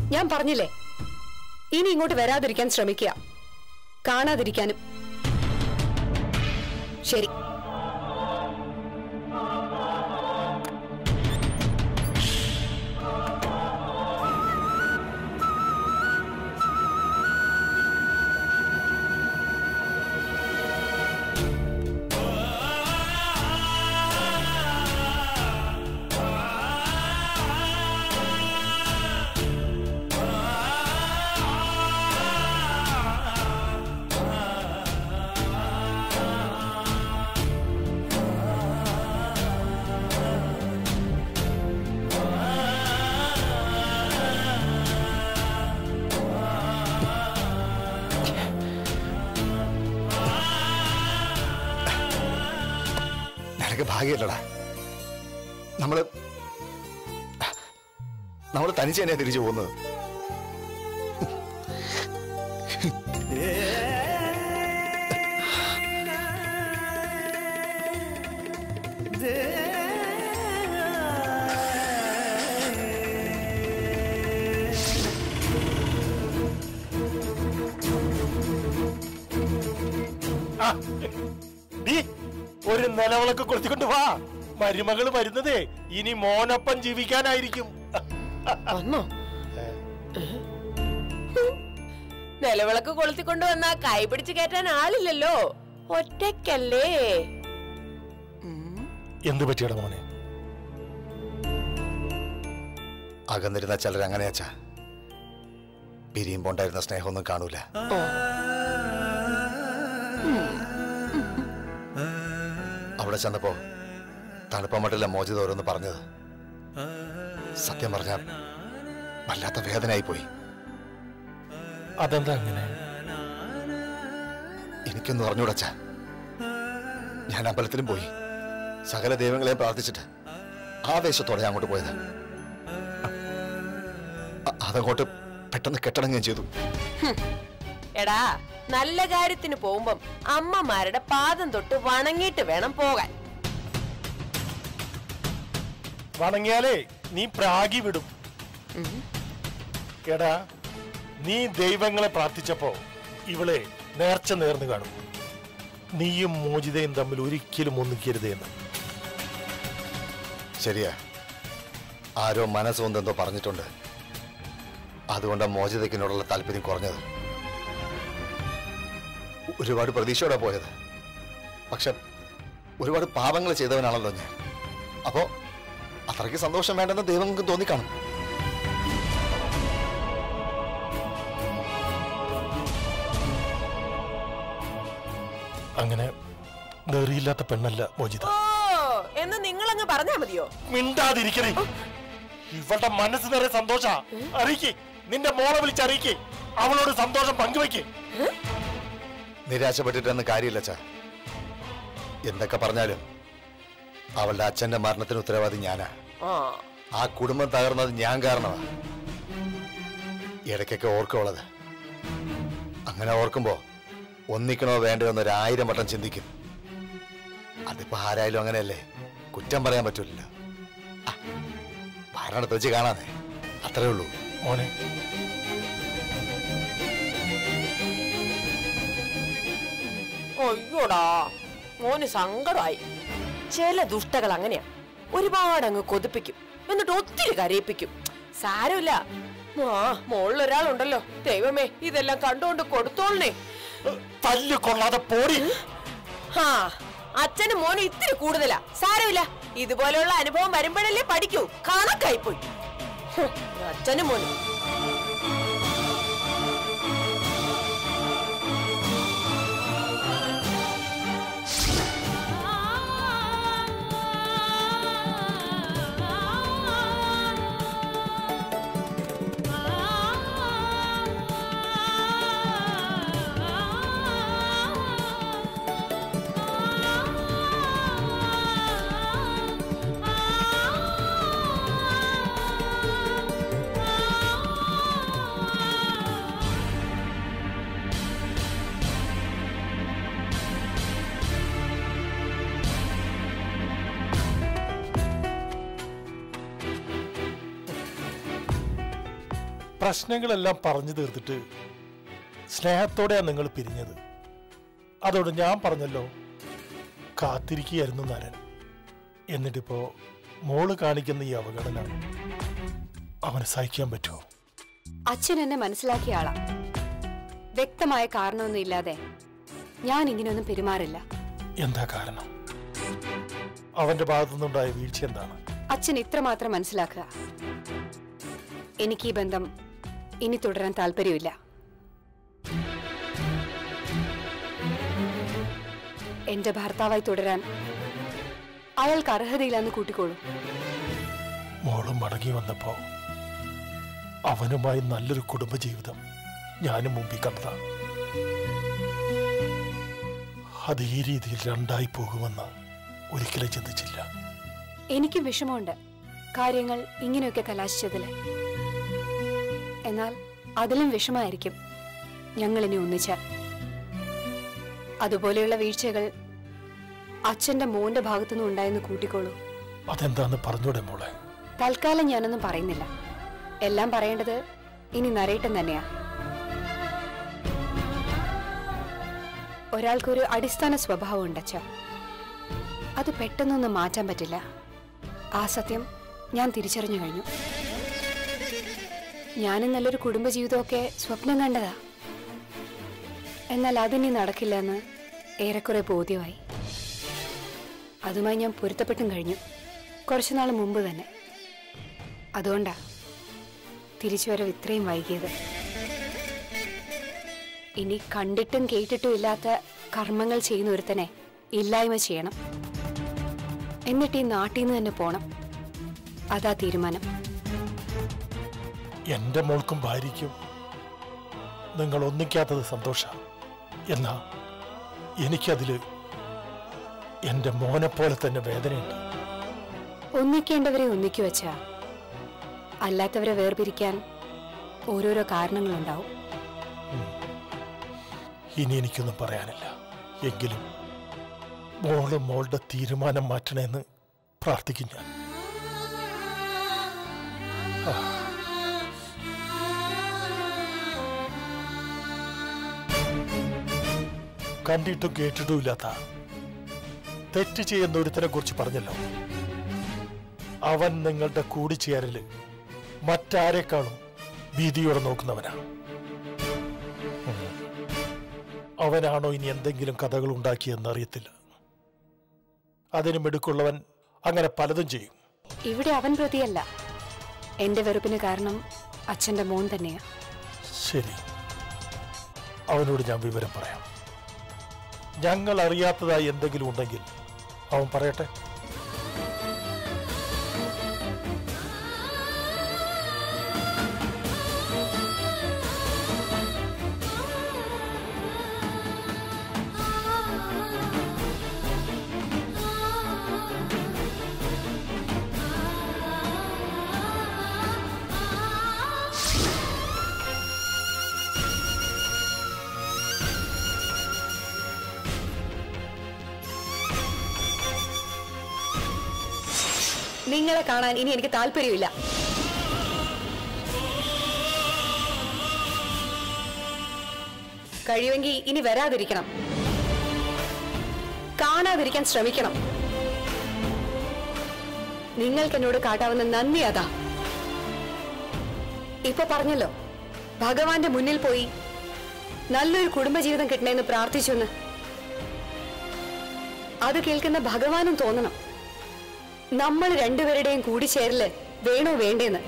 ഞാൻ പറഞ്ഞില്ലേ ഇനി ഇങ്ങോട്ട് വരാതിരിക്കാൻ ശ്രമിക്കുക കാണാതിരിക്കാനും ശരി നിനക്ക് ഭാഗ്യമല്ലടാ നമ്മള് നമ്മള് തനിച്ച് തന്നെയാ തിരിച്ചു പോകുന്നത് ആ, ഡി, ഒരു നിലവിളക്ക് കൊളുത്തിക്കൊണ്ട് വാ മരുമകള് വരുന്നതേ ഇനി മോനൊപ്പം ജീവിക്കാനായിരിക്കും വന്നോ നിലവിളക്ക് കൊളുത്തിക്കൊണ്ട് വന്നാ കൈ പിടിച്ച് കയറ്റാൻ ആളില്ലല്ലോ ഒറ്റയ്ക്കല്ലേ എന്ത് പറ്റിയട മോനെ അകന്നിരുന്ന ചിലർ അങ്ങനെയാച്ചാ പിരിയുമ്പോ ഉണ്ടായിരുന്ന സ്നേഹമൊന്നും കാണൂല അവിടെ ചെന്നപ്പോ തണുപ്പമട്ടില്ല മോചിത ഓരോന്ന് പറഞ്ഞത് സത്യം പറഞ്ഞ വല്ലാത്ത വേദനയായി പോയി അതെന്താ അങ്ങനെ എനിക്കൊന്നും അറിഞ്ഞൂടച്ച ഞാൻ അമ്പലത്തിലും പോയി സകല ദൈവങ്ങളെയും പ്രാർത്ഥിച്ചിട്ട് ആവേശത്തോടെ ഞാൻ അങ്ങോട്ട് പോയത് അ- അതങ്ങോട്ട് പെട്ടെന്ന് കെട്ടടങ്ങുകയും ചെയ്തു എടാ നല്ല കാര്യത്തിന് പോകുമ്പം അമ്മമാരുടെ പാദം തൊട്ട് വണങ്ങിയിട്ട് വേണം പോകാൻ വണങ്ങിയാലേ നീ പ്രാഗി വിടും എടാ നീ ദൈവങ്ങളെ പ്രാർത്ഥിച്ചപ്പോ ഇവളെ നേർച്ച നേർന്നു കാണും നീയും മോചിതയും തമ്മിൽ ഒരിക്കലും ഒന്നിക്കരുത് എന്ന് ശരിയാ ആരോ മനസ്സൊന്നെന്തോ പറഞ്ഞിട്ടുണ്ട് അതുകൊണ്ട് മോചിതയ്ക്കിനോടുള്ള താല്പര്യം കുറഞ്ഞത് ഒരുപാട് പ്രതീക്ഷയോടെ പോയത് പക്ഷെ ഒരുപാട് പാപങ്ങൾ ചെയ്തവനാണല്ലോ ഞാൻ അപ്പോ അത്രയ്ക്ക് സന്തോഷം വേണ്ടെന്ന് ദൈവങ്ങൾക്ക് തോന്നിക്കാണും അങ്ങനെ നെറിയില്ലാത്ത പെണ്ണല്ല മോചിത ഓ എന്ന് നിങ്ങളങ്ങ് പറഞ്ഞാ മതിയോ മിണ്ടാതിരിക്കണേ ഇവളുടെ മനസ്സ് നിറയെ സന്തോഷ അറിയിക്കേ നിന്റെ മോളെ വിളിച്ച് അറിയിക്കേ അവളോട് സന്തോഷം പങ്കുവെക്കേ നിരാശപ്പെട്ടിട്ടൊന്നും കാര്യമില്ല ചാ എന്തൊക്കെ പറഞ്ഞാലും അവളുടെ അച്ഛന്റെ മരണത്തിന് ഉത്തരവാദി ഞാനാ ആ ആ കുടുംബം തകർന്നത് ഞാൻ കാരണമാ ഇടയ്ക്കൊക്കെ ഓർക്കുള്ളത് അങ്ങനെ ഓർക്കുമ്പോ ഒന്നിക്കണോ വേണ്ടയോ എന്നൊരു ആയിരം വട്ടം ചിന്തിക്കും അതിപ്പോ ആരായാലും അങ്ങനെയല്ലേ കുറ്റം പറയാൻ പറ്റൂലല്ലോ ആ, ഭരണത്ത് വെച്ച് കാണാന്നേ അത്രേ ഉള്ളൂ മോനെ അയ്യോടാ മോന് സങ്കടമായി ചില ദുഷ്ടകൾ അങ്ങനെയാ ഒരുപാട് അങ്ങ് കൊതിപ്പിക്കും എന്നിട്ട് ഒത്തിരി കരയിപ്പിക്കും സാരമില്ല ആ മോളിലൊരാളുണ്ടല്ലോ ദൈവമേ ഇതെല്ലാം കണ്ടുകൊണ്ട് കൊടുത്തോളണേ തല്ല് കൊള്ളാതെ പോടി ആ അച്ഛനും മോനും ഇത്തിരി കൂടുതലാ സാരമില്ല ഇതുപോലെയുള്ള അനുഭവം വരുമ്പോഴല്ലേ പഠിക്കൂ കണക്കായിപ്പോയി ഹ്, അച്ഛനും മോനും ആ പ്രശ്നങ്ങളെല്ലാം പറഞ്ഞു തീർത്തിട്ട് സ്നേഹത്തോടെയാണ് നിങ്ങൾ പിരിഞ്ഞത് അതോട് ഞാൻ പറഞ്ഞല്ലോ കാത്തിരിക്കുകയായിരുന്നു നരൻ എന്നിട്ടിപ്പോ മോള് കാണിക്കുന്ന ഈ അവഗണന അവന് സഹിക്കാൻ പറ്റുമോ അച്ഛൻ എന്നെ മനസ്സിലാക്കിയ ആളാ വ്യക്തമായ കാരണമൊന്നും ഇല്ലാതെ ഞാൻ ഇങ്ങനെയൊന്നും പെരുമാറില്ല എന്താ കാരണം അവന്റെ ഭാഗത്തുനിന്നുണ്ടായ വീഴ്ച എന്താണ് അച്ഛൻ ഇത്രമാത്രം മനസ്സിലാക്കുക എനിക്ക് ഈ ബന്ധം ഇനി തുടരാൻ താല്പര്യമില്ല എന്റെ ഭർത്താവായി തുടരാൻ അയാൾക്ക് അർഹതയില്ലെന്ന് കൂട്ടിക്കോളൂ മോളും മടങ്ങി വന്നപ്പോ അവനുമായി നല്ലൊരു കുടുംബജീവിതം ഞാനും മുമ്പിൽ കണ്ടതാ അത് ഈ രീതിയിൽ രണ്ടായി പോകുമെന്ന് ഒരിക്കലും ചിന്തിച്ചില്ല എനിക്കും വിഷമമുണ്ട് കാര്യങ്ങൾ ഇങ്ങനെയൊക്കെ കലാശിച്ചതിൽ എന്നാൽ അതിലും വിഷമായിരിക്കും ഞങ്ങൾ ഇനി ഒന്നിച്ചാൽ അതുപോലെയുള്ള വീഴ്ചകൾ അച്ഛന്റെ മോന്റെ ഭാഗത്തുനിന്നും ഉണ്ടായെന്ന് കൂട്ടിക്കോളൂ അതെന്താന്ന് പറഞ്ഞൂടെ മോളെ തൽക്കാലം ഞാനൊന്നും പറയുന്നില്ല എല്ലാം പറയേണ്ടത് ഇനി നരേട്ടൻ തന്നെയാ ഒരാൾക്കൊരു അടിസ്ഥാന സ്വഭാവം ഉണ്ടച്ച അത് പെട്ടെന്നൊന്നും മാറ്റാൻ പറ്റില്ല ആ സത്യം ഞാൻ തിരിച്ചറിഞ്ഞു കഴിഞ്ഞു ഞാനും നല്ലൊരു കുടുംബജീവിതമൊക്കെ സ്വപ്നം കണ്ടതാ എന്നാൽ അതിനി നടക്കില്ലെന്ന് ഏറെക്കുറെ ബോധ്യമായി അതുമായി ഞാൻ പൊരുത്തപ്പെട്ടും കഴിഞ്ഞു കുറച്ചുനാൾ മുമ്പ് തന്നെ അതുകൊണ്ടാ തിരിച്ചുവരവ് ഇത്രയും വൈകിയത് ഇനി കണ്ടിട്ടും കേട്ടിട്ടും ഇല്ലാത്ത കർമ്മങ്ങൾ ചെയ്യുന്ന ഒരുത്തനെ ഇല്ലായ്മ ചെയ്യണം എന്നിട്ട് ഈ നാട്ടിൽ നിന്ന് തന്നെ പോണം അതാ തീരുമാനം എന്റെ മോൾക്കും ഭാര്യയ്ക്കും നിങ്ങൾ ഒന്നിക്കാത്തത് സന്തോഷ എന്നാ എനിക്കതില് എന്റെ മോനെ പോലെ തന്നെ വേദനയുണ്ട് ഒന്നിക്കേണ്ടവരെ ഒന്നിക്കു വെച്ചാ അല്ലാത്തവരെ വേർപിരിക്കാൻ ഓരോരോ കാരണങ്ങളുണ്ടാവും ഇനി എനിക്കൊന്നും പറയാനില്ല എങ്കിലും മോള് മോളുടെ തീരുമാനം മാറ്റണമെന്ന് പ്രാർത്ഥിക്കും ഞാൻ ആ. കണ്ടിട്ടും കേട്ടിട്ടും ഇല്ലാത്ത തെറ്റ് ചെയ്യുന്ന ഒരുത്തനെ കുറിച്ച് പറഞ്ഞല്ലോ അവൻ നിങ്ങളുടെ കൂടിച്ചേരല് മറ്റാരെക്കാളും ഭീതിയോടെ നോക്കുന്നവനാ അവനാണോ ഇനി എന്തെങ്കിലും കഥകൾ ഉണ്ടാക്കിയെന്ന് അറിയത്തില്ല അതിന് മിടുക്കുള്ളവൻ അങ്ങനെ പലതും ചെയ്യും ഇവിടെ അവൻ പ്രതിയല്ല എന്റെ വെറുപ്പിന് കാരണം അച്ഛന്റെ മോൻ തന്നെയാ ശരി അവനോട് ഞാൻ വിവരം പറയാം ഞങ്ങൾ അറിയാത്തതായി എന്തെങ്കിലും ഉണ്ടെങ്കിൽ അവൻ പറയട്ടെ നിങ്ങളെ കാണാൻ ഇനി എനിക്ക് താല്പര്യമില്ല കഴിയുമെങ്കിൽ ഇനി വരാതിരിക്കണം കാണാതിരിക്കാൻ ശ്രമിക്കണം നിങ്ങൾക്ക് എന്നോട് കാട്ടാവുന്ന നന്ദി അതാ ഇപ്പൊ പറഞ്ഞല്ലോ ഭഗവാന്റെ മുന്നിൽ പോയി നല്ലൊരു കുടുംബജീവിതം കിട്ടണമെന്ന് പ്രാർത്ഥിച്ചു അത് കേൾക്കുന്ന ഭഗവാനും തോന്നണം നമ്മൾ രണ്ടുപേരുടെയും കൂടിച്ചേരല് വേണോ വേണ്ടേന്ന്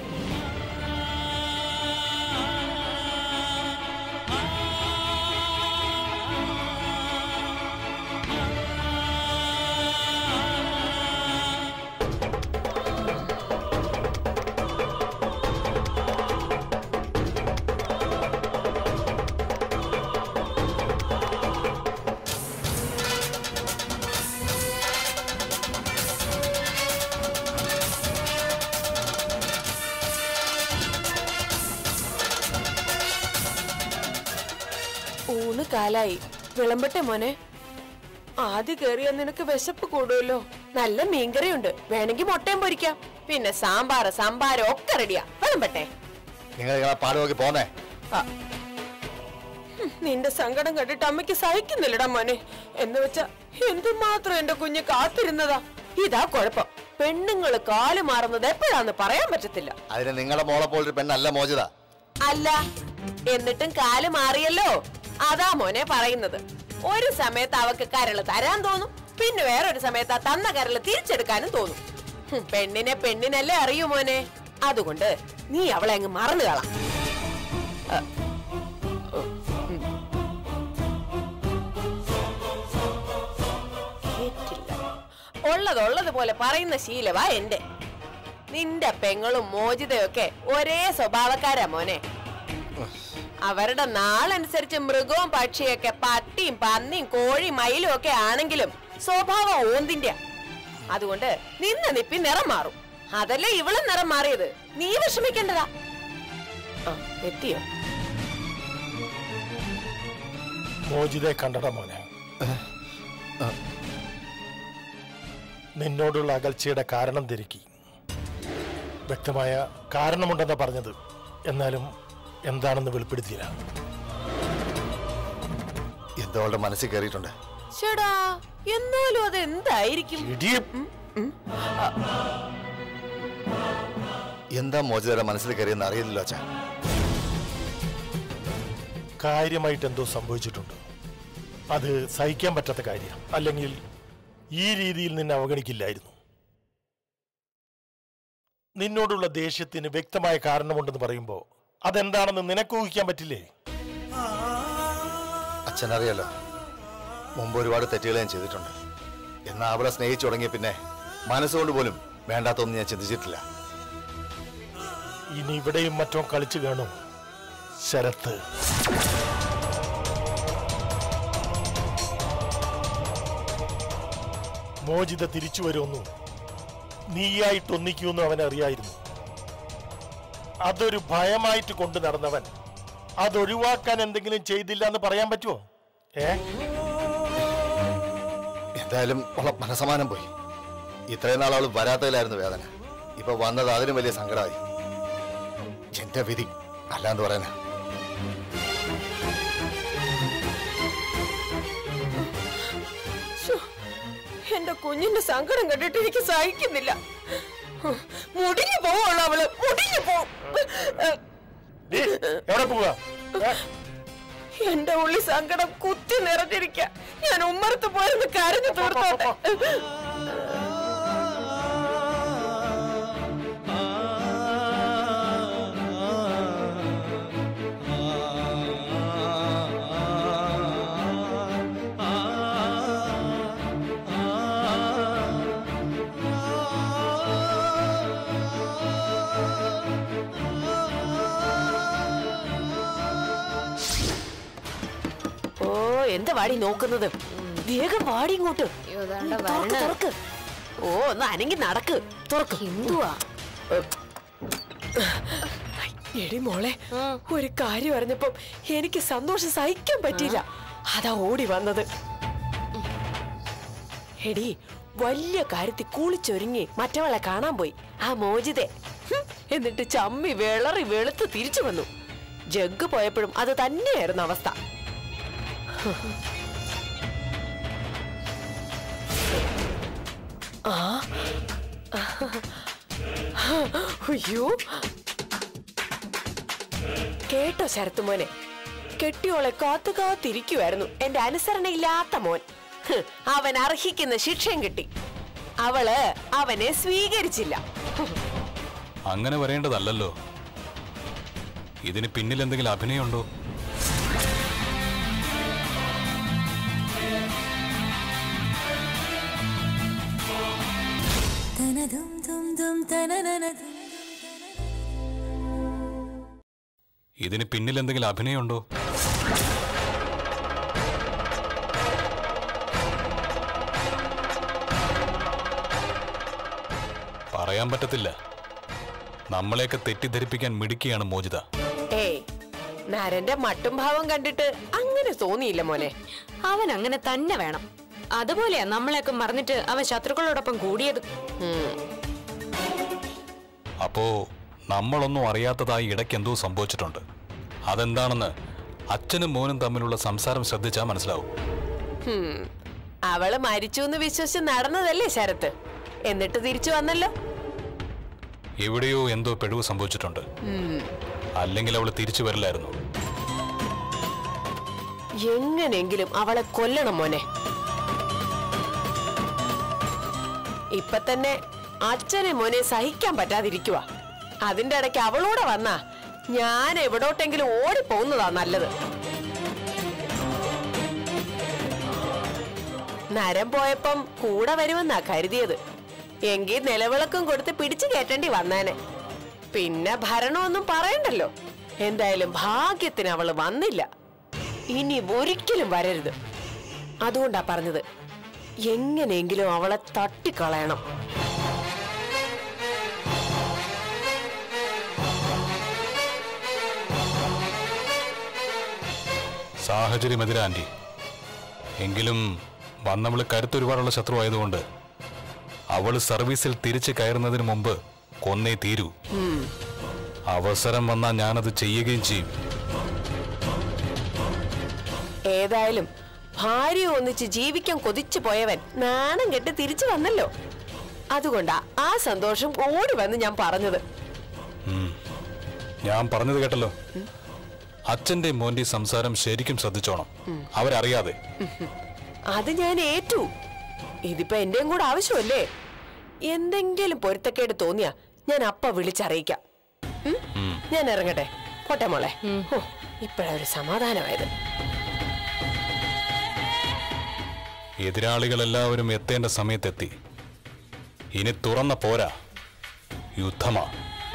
ഊണ് കാലായി വിളമ്പട്ടെ മോനെ ആദ്യ കേറിയ നിനക്ക് വിശപ്പ് കൂടുമല്ലോ നല്ല മീൻകറിയുണ്ട് വേണമെങ്കിൽ മുട്ടയും പൊരിക്കാം പിന്നെ സാമ്പാറ് സാമ്പാറ് ഒക്കെ റെഡിയാ വിളമ്പട്ടെ നിങ്ങൾ നിങ്ങളെ പാട് നോക്കി പോന്നേ ആ. ഹും, നിന്റെ സങ്കടം കണ്ടിട്ട് അമ്മയ്ക്ക് സഹിക്കുന്നില്ലടാ മോനെ എന്ന് വെച്ചാ എന്തുമാത്രം എന്റെ കുഞ്ഞ് കാത്തിരുന്നതാ ഇതാ കുഴപ്പം പെണ്ണുങ്ങള് കാല് മാറുന്നത് എപ്പോഴാന്ന് പറയാൻ പറ്റത്തില്ല അതിന് നിങ്ങളുടെ മോളെ പോലൊരു പെണ്ണല്ല മോചിത അല്ല എന്നിട്ടും കാല് മാറിയല്ലോ അതാ മോനെ പറയുന്നത് ഒരു സമയത്ത് അവക്ക് കരള് തരാൻ തോന്നും പിന്നെ വേറൊരു സമയത്ത് ആ തന്ന കരള് തിരിച്ചെടുക്കാനും തോന്നും ഹും, പെണ്ണിനെ പെണ്ണിനല്ലേ അറിയൂ മോനെ അതുകൊണ്ട് നീ അവളെ അങ്ങ് മറന്നു കളാം ഉള്ളത് പോലെ പറയുന്ന ശീലവാ എന്റെ നിന്റെ പെങ്ങളും മോചിതയൊക്കെ ഒരേ സ്വഭാവക്കാരാ മോനെ അവരുടെ നാളനുസരിച്ച് മൃഗവും പക്ഷിയൊക്കെ പട്ടിയും പന്നിയും കോഴിയും മയിലും ഒക്കെ ആണെങ്കിലും സ്വഭാവം ഓന്തിന്റെ അതുകൊണ്ട് നിന്ന നിപ്പി നിറം മാറും അതല്ലേ ഇവളും നിറം മാറിയത് നീ വിഷമിക്കേണ്ടതാ ആ എത്തിയോ മോചിതെ കണ്ടട മോനെ നിന്നോടുള്ള അകൽച്ചയുടെ കാരണം തിരക്കി വ്യക്തമായ കാരണമുണ്ടെന്ന് പറഞ്ഞത് എന്നാലും എന്താണെന്ന് വെളിപ്പെടുത്തിയില്ല എന്തോ അവളുടെ മനസ്സിൽ കയറിയിട്ടുണ്ട് ചേടാ എന്നാലും അത് എന്തായിരിക്കും ഇടിയെ എന്താ മോചിതയുടെ മനസ്സിൽ കയറിയെന്ന് അറിയില്ലല്ലോ അച്ഛാ കാര്യമായിട്ട് എന്തോ സംഭവിച്ചിട്ടുണ്ട് അത് സഹിക്കാൻ പറ്റാത്ത കാര്യം അല്ലെങ്കിൽ ഈ രീതിയിൽ നിന്നെ അവഗണിക്കില്ലായിരുന്നു നിന്നോടുള്ള ദേഷ്യത്തിന് വ്യക്തമായ കാരണമുണ്ടെന്ന് പറയുമ്പോൾ അതെന്താണെന്ന് നിനക്ക് ഊഹിക്കാൻ പറ്റില്ലേ അച്ഛനറിയാലോ മുമ്പ് ഒരുപാട് തെറ്റുകൾ ഞാൻ ചെയ്തിട്ടുണ്ട് എന്നാൽ അവളെ സ്നേഹിച്ചു തുടങ്ങിയ പിന്നെ മനസ്സുകൊണ്ട് പോലും വേണ്ടാത്തൊന്നും ഞാൻ ചിന്തിച്ചിട്ടില്ല ഇനി ഇവിടെയും മറ്റോ കളിച്ചു കാണും ശരത്ത് മോചിത തിരിച്ചു വരുമെന്നു നീയായിട്ട് ഒന്നിക്കുമെന്നും അവൻ അറിയായിരുന്നു അതൊരു ഭയമായിട്ട് കൊണ്ടു നടന്നവൻ അതൊഴിവാക്കാൻ എന്തെങ്കിലും ചെയ്തില്ല എന്ന് പറയാൻ പറ്റുമോ ഏ എന്തായാലും അവളെ മനസമാനം പോയി ഇത്രയും നാൾ അവൾ വരാത്തതിലായിരുന്നു വേദന ഇപ്പൊ വന്നത് അതിനും വലിയ സങ്കടമായി എന്റെ വിധി അല്ലാന്ന് പറയാനാ ശ്ശോ, എന്റെ കുഞ്ഞിന്റെ സങ്കടം കണ്ടിട്ട് എനിക്ക് സഹിക്കുന്നില്ല മുടിഞ്ഞു പോവുള്ളൂ അവള് മുടിഞ്ഞു പോവും നീ എവിടെ പോവാ ഏ? എന്റെ ഉള്ളി സങ്കടം കുത്തി നിറഞ്ഞിരിക്ക ഞാൻ ഉമ്മറത്ത് പോയിരുന്ന് കരഞ്ഞു തീർത്തോട്ടെ ഓ എന്താ വാടി നോക്കുന്നത് വേഗം വാടി ഇങ്ങോട്ട് അയ്യോ, ദാണ്ട തുറക്ക്, വരണ. തുറക്ക്. ഓ ഒന്ന് അനങ്ങി നടക്ക് തുറക്ക് എന്തുവാ എടി മോളെ ഒരു കാര്യം അറിഞ്ഞപ്പം എനിക്ക് സന്തോഷം സഹിക്കാൻ പറ്റിയില്ല അതാ ഓടി വന്നത് എടി വലിയ കാര്യത്തിൽ കുളിച്ചൊരുങ്ങി മറ്റവളെ കാണാൻ പോയി ആ മോചിതെ ഹും, എന്നിട്ട് ചമ്മി വിളറി വെളുത്ത് തിരിച്ചു വന്നു ജഗ് പോയപ്പോഴും അത് തന്നെയായിരുന്നു അവസ്ഥ ആ അയ്യോ കേട്ടോ ശരത്ത് മോനെ കെട്ടിയോളെ കാത്തു കാത്തിരിക്കുമായിരുന്നു എന്റെ അനുസരണയില്ലാത്ത മോൻ ഹ്, അവൻ അർഹിക്കുന്ന ശിക്ഷയും കിട്ടി അവള് അവനെ സ്വീകരിച്ചില്ല അങ്ങനെ വരേണ്ടതല്ലല്ലോ ഇതിന് പിന്നിൽ എന്തെങ്കിലും അഭിനയമുണ്ടോ ഇതിന് പിന്നിൽ എന്തെങ്കിലും അഭിനയമുണ്ടോ പറയാൻ പറ്റത്തില്ല നമ്മളെയൊക്കെ തെറ്റിദ്ധരിപ്പിക്കാൻ മിടുക്കിയാണ് മോചിത ഏയ് നരന്റെ മട്ടും ഭാവം കണ്ടിട്ട് അങ്ങനെ തോന്നിയില്ല മോനെ അവൻ അങ്ങനെ തന്നെ വേണം അതുപോലെയാ നമ്മളെയൊക്കെ മറന്നിട്ട് അവൻ ശത്രുക്കളോടൊപ്പം കൂടിയത് ഉം. അപ്പോ നമ്മളൊന്നും അറിയാത്തതായി ഇടയ്ക്ക് എന്തോ സംഭവിച്ചിട്ടുണ്ട് അതെന്താണെന്ന് അച്ഛനും മോനും തമ്മിലുള്ള സംസാരം ശ്രദ്ധിച്ചാൽ മനസ്സിലാവും ഹും. അവള് മരിച്ചു എന്ന് വിശ്വസിച്ച് നടന്നതല്ലേ ശരത്ത് എന്നിട്ട് തിരിച്ചു വന്നല്ലോ എവിടെയോ എന്തോ പിഴവ് സംഭവിച്ചിട്ടുണ്ട് അല്ലെങ്കിൽ അവൾ തിരിച്ചു വരില്ലായിരുന്നു എങ്ങനെങ്കിലും അവളെ കൊല്ലണം മോനെ ഇപ്പൊ തന്നെ അച്ഛനെ മോനെ സഹിക്കാൻ പറ്റാതിരിക്കുക അതിന്റെ ഇടയ്ക്ക് അവളൂടെ വന്നാ ഞാൻ എവിടോട്ടെങ്കിലും ഓടിപ്പോകുന്നതാ നല്ലത് നരം പോയപ്പം കൂടെ വരുമെന്നാ കരുതിയത് എങ്കിൽ നിലവിളക്കും കൊടുത്ത് പിടിച്ചു കയറ്റേണ്ടി വന്നേനെ പിന്നെ ഭരണമൊന്നും പറയണ്ടല്ലോ എന്തായാലും ഭാഗ്യത്തിന് അവള് വന്നില്ല ഇനി ഒരിക്കലും വരരുത് അതുകൊണ്ടാ പറഞ്ഞത് എങ്ങനെയെങ്കിലും അവളെ തട്ടിക്കളയണം സാഹചര്യം എതിരാ ആന്റി എങ്കിലും വന്നവള് കരുത്തൊരുപാടുള്ള ശത്രു ആയതുകൊണ്ട് അവള് സർവീസിൽ തിരിച്ചു കയറുന്നതിന് മുമ്പ് കൊന്നേ തീരൂ അവസരം വന്നാൽ ഞാനത് ചെയ്യുകയും ചെയ്യും ഏതായാലും ഭാര്യ ഒന്നിച്ച് ജീവിക്കാൻ കൊതിച്ചു പോയവൻ നാണം കെട്ട് തിരിച്ചു വന്നല്ലോ അതുകൊണ്ടാ ആ സന്തോഷം ഓടി വന്ന് ഞാൻ പറഞ്ഞത് ഞാൻ പറഞ്ഞത് കേട്ടല്ലോ അച്ഛന്റെ മോന്റെ സംസാരം ശരിക്കും ശ്രദ്ധിച്ചോണം അവരറിയാതെ അത് ഞാൻ ഏറ്റു ഇതിപ്പോ എന്റെയും കൂടെ ആവശ്യമല്ലേ എന്തെങ്കിലും പൊരുത്തക്കേട് തോന്നിയാ ഞാൻ അപ്പ വിളിച്ചറിയിക്കാം ഉം? ഞാൻ ഇറങ്ങട്ടെ പോട്ടെ മോളെ ഓ ഇപ്പഴാ ഒരു സമാധാനമായത് എതിരാളികളെല്ലാവരും എത്തേണ്ട സമയത്തെത്തി ഇനി തുറന്ന പോരാ യുദ്ധമാ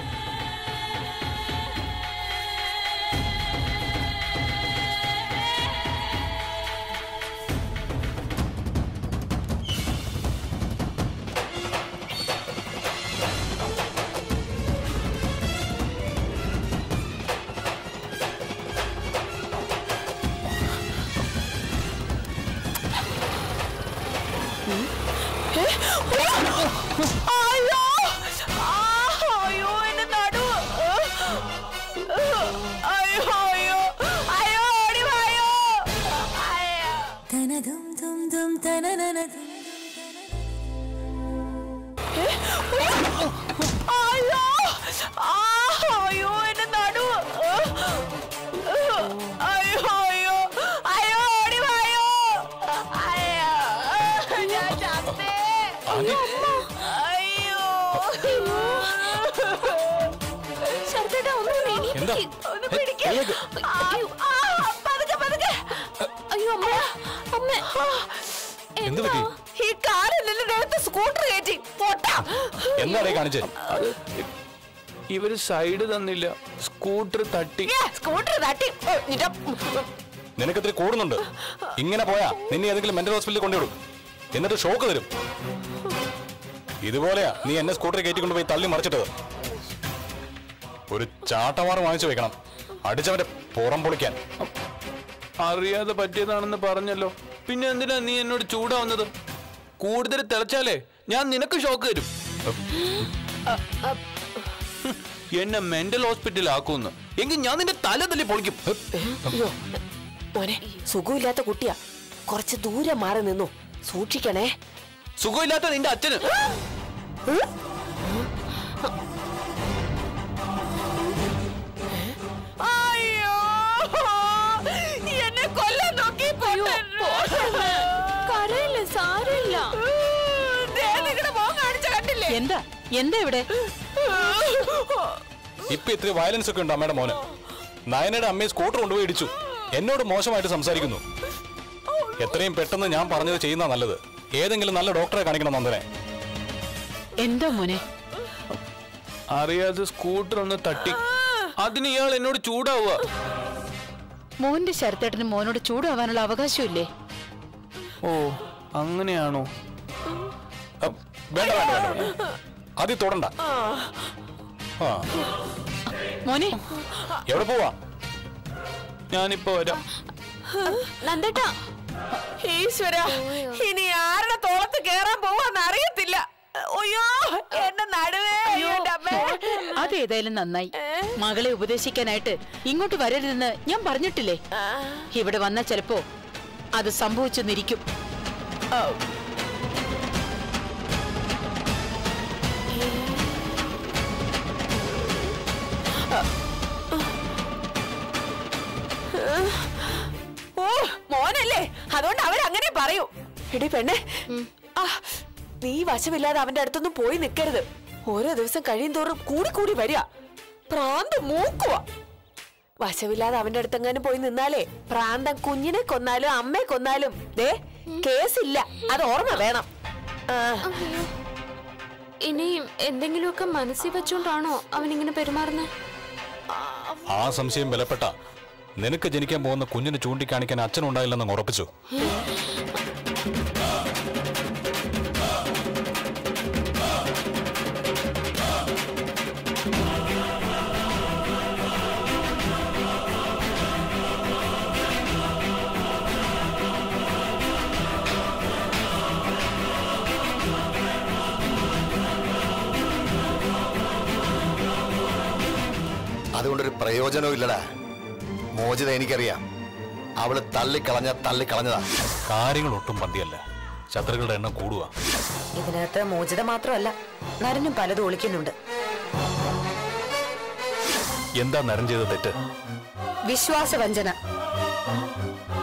അയ്യോ ആ, അയ്യോ എന്റെ നടുവ് അയ്യോ അയ്യോ അയ്യോ ഓടി വായോ അയ്യോ തനതും തും തും തനനനതും അയ്യോ ആ, അയ്യോ എന്റെ നടുവ് അയ്യോ അയ്യോ അയ്യോ ഓടി വായോ അയ്യോ ഞാൻ ചത്തേ അയ്യോ ശരത്തേട്ടാ ഒന്ന് എന്താ ഒന്ന് പിടിക്ക്. ആ, ആ, പതുക്കെ, പതുക്കെ. അയ്യോ അമ്മ അമ്മ എന്ത് പറ്റി ഈ കാറിൽ നിന്ന് നേരത്തെ സ്കൂട്ടർ കയറ്റി പൊട്ടാ എന്താണ് കാണിച്ചേ അത് ഇവര് സൈഡ് തന്നില്ല സ്കൂട്ടർ തട്ടി സ്കൂട്ടർ തട്ടി ഓ, നിന്റെ നിനക്ക് ഇത്തിരി കൂടുന്നുണ്ട് ഇങ്ങനെ പോയാ നിന്നെ ഏതെങ്കിലും മെന്റൽ ഹോസ്പിറ്റലിൽ കൊണ്ടുവിടും എന്നിട്ട് ഷോക്ക് തരും ഇതുപോലെയാ നീ എന്നെ സ്കൂട്ടറിൽ കയറ്റി കൊണ്ടുപോയി തള്ളി മറിച്ചിട്ടത് ഒരു ചാട്ടവാറ് വാങ്ങിച്ചു വെക്കണം അടിച്ചവന്റെ പുറം പൊളിക്കാൻ അറിയാതെ പറ്റിയതാണെന്ന് പറഞ്ഞല്ലോ പിന്നെ എന്തിനാ നീ എന്നോട് ചൂടാവുന്നത് കൂടുതൽ തിളച്ചാലേ ഞാൻ നിനക്ക് ഷോക്ക് തരും ഹും, എന്നെ മെന്റൽ ഹോസ്പിറ്റലിൽ ആക്കുമെന്ന് എങ്കിൽ ഞാൻ നിന്റെ തല തല്ലി പൊളിക്കും അയ്യോ മോനെ സുഖമില്ലാത്ത കുട്ടിയാ കുറച്ച് ദൂരെ മാറി നിന്നു സൂക്ഷിക്കണേ സുഖമില്ലാത്ത നിന്റെ അച്ഛന് അയ്യോ എന്നെ കൊല്ലാൻ നോക്കി കരയില്ല സാരമില്ല കാണിച്ച കണ്ടില്ലേ എന്താ എന്താ ഇവിടെ ഇപ്പൊ ഇത്തിരി വയലൻസ് ഒക്കെ ഉണ്ട് അമ്മയുടെ മോന് നയനയുടെ അമ്മയെ സ്കൂട്ടർ കൊണ്ടുപോയി ഇടിച്ചു എന്നോട് മോശമായിട്ട് സംസാരിക്കുന്നു എത്രയും പെട്ടെന്ന് ഞാൻ പറഞ്ഞത് ചെയ്യുന്ന നല്ലത് ഏതെങ്കിലും നല്ല ഡോക്ടറെ കാണിക്കണം നന്ദനെ എന്താ മോനെ അറിയാതെ സ്കൂട്ടർ ഒന്ന് തട്ടി അതിന് ഇയാൾ എന്നോട് ചൂടാവുക മോന്റെ ശരത്തേട്ടന് മോനോട് ചൂടാവാനുള്ള അവകാശമില്ലേ ഓ അങ്ങനെയാണോ അ, വേണ്ട വേണ്ട വേണ്ട വേണ്ട അതി തൊടണ്ട ആ മോനെ എവിടെ പോവാ ഞാനിപ്പോ വരാം നന്ദേട്ടാ ഈശ്വര ഇനി ആരുടെ തോളത്ത് കേറാൻ പോവാന്ന് അറിയത്തില്ല അയ്യോ എന്റെ നടുവേ അയ്യോ എന്റെ അമ്മേ ആ അതേതായാലും നന്നായി മകളെ ഉപദേശിക്കാനായിട്ട് ഇങ്ങോട്ട് വരരുതെന്ന് ഞാൻ പറഞ്ഞിട്ടില്ലേ ഇവിടെ വന്ന ചിലപ്പോ അത് സംഭവിച്ചെന്നിരിക്കും ഓ മോനല്ലേ അതുകൊണ്ട് അവരങ്ങനെ പറയൂ എടി പെണ്ണെ ആ, നീ വശമില്ലാതെ അവന്റെ അടുത്തൊന്നും പോയി നിൽക്കരുത് ഓരോ ദിവസം കഴിയും തോറും കൂടി കൂടി വരിക പ്രാന്ത് മൂക്കുക വശമില്ലാതെ അവന്റെ അടുത്തെങ്ങാനും പോയി നിന്നാലേ പ്രാന്തം കുഞ്ഞിനെ കൊന്നാലും അമ്മയെ കൊന്നാലും ദേ കേസില്ല അത് ഓർമ്മ വേണം ആ, ഇനി എന്തെങ്കിലുമൊക്കെ മനസ്സിൽ വെച്ചോണ്ടാണോ അവനിങ്ങനെ പെരുമാറുന്നത് ആ സംശയം ബലപ്പെട്ട നിനക്ക് ജനിക്കാൻ പോകുന്ന കുഞ്ഞിന് ചൂണ്ടിക്കാണിക്കാൻ അച്ഛനുണ്ടായില്ലെന്ന് ഉറപ്പിച്ചു അതുകൊണ്ടൊരു പ്രയോജനവും ഇല്ലടാ മോചിത എനിക്കറിയാം അവള് തള്ളിക്കളഞ്ഞ തള്ളിക്കളഞ്ഞതാ കാര്യങ്ങൾ ഒട്ടും പന്തിയല്ല ശത്രുക്കളുടെ എണ്ണം കൂടുക ഇതിനകത്ത് മോചിത മാത്രമല്ല നരനും പലതും ഒളിക്കുന്നുണ്ട് എന്താ നരം ചെയ്ത തെറ്റ് വിശ്വാസവഞ്ചന